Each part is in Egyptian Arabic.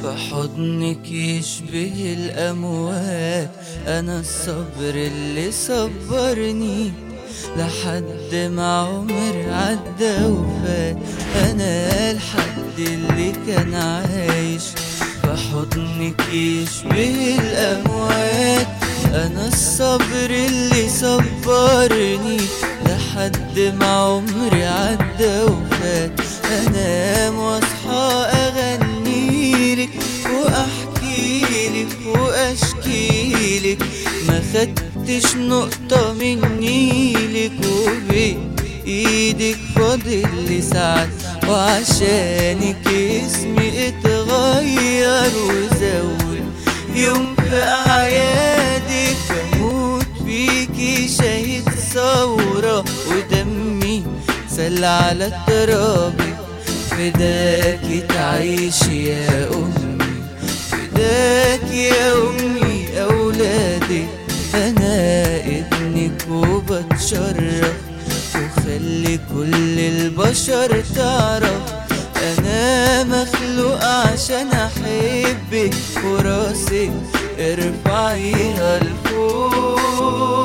فحضنك يشبه الأموات أنا الصبر اللي صبرني لحد ما عمر عدى وفات أنا الحد اللي كان عايش فحضنك يشبه الأموات أنا الصبر اللي صبرني لحد ما عمري عدى وفات أنام وأصحى أغنيلك وأحكيلك وأشكيلك ما خدتش نقطة منيلك وبين ايدك فاضل لي ساعات وعشانك اسمي اتغير وزود يوم في اعيادك بموت فيكي شهيد ثورة ودمي سل على ترابك فداكي تعيشي يا امي فداك يا امي اولادك انا ابنك وبتشرف وخلي كل البشر تعرف انا مخلوق عشان احبك وراسك ارفعيها لفوق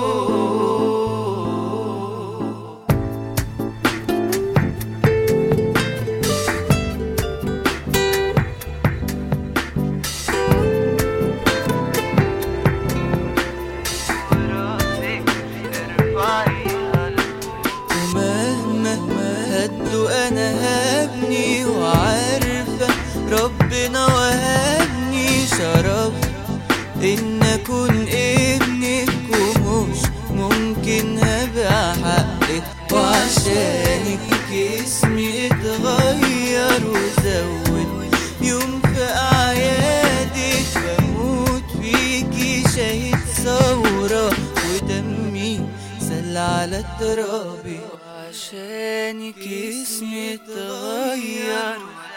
ومهما هدوا انا هبني وعارفة ربنا وهبني شرف ان اكون ابنك ومش ممكن هبقى حقك وعشانك اسمي اتغير وزود يوم في اعيادك بموت فيكي شهيد ثورة ودمي سل على ترابي وعشانك اسمي اتغير